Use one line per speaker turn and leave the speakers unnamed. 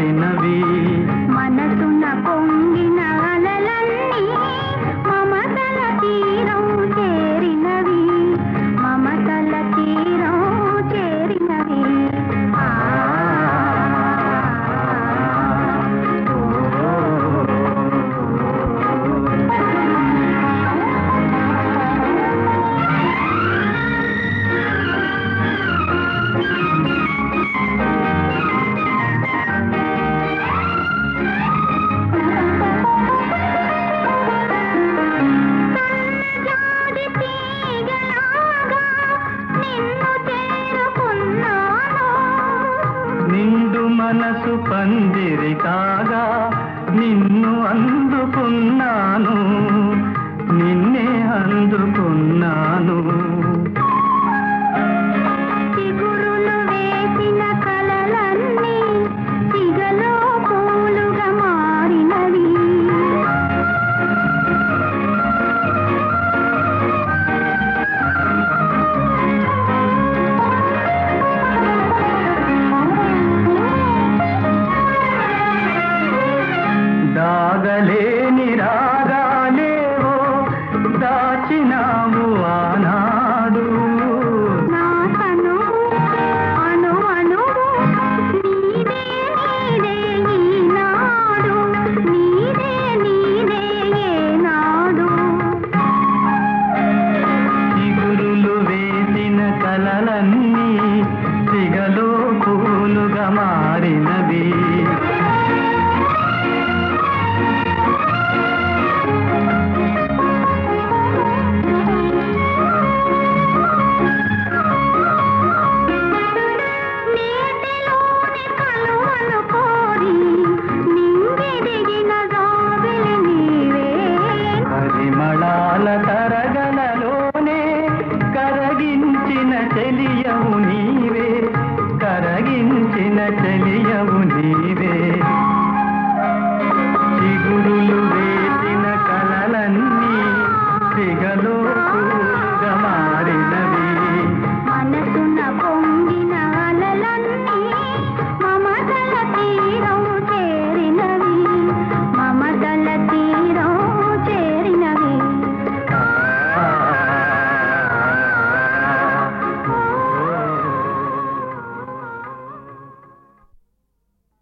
మారినవి
మనసున పొంగిన అలలన్నీ మమతల తీరం చేరినవి మమతల తీరం చేరినవి
ఆ,
జాడి తీగలాగా నిన్ను చేరుకున్నాను
నిండు మనసు పందిరి కాగా నిన్ను అందుకున్నాను నిన్నే అందుకున్నాను
చిగురులు వేసిన కలలన్నీ సిగలో పూలుగా మారినవి
దాగలేని రాగాలేవో దాచినావు ఆనాడు
నా కను అను అణువు నీదే నీదే ఈనాడు నీదే నీదే ఏనాడు
చిగురులు వేసిన కలలన్నీ సిగలో పూలుగా మారినవి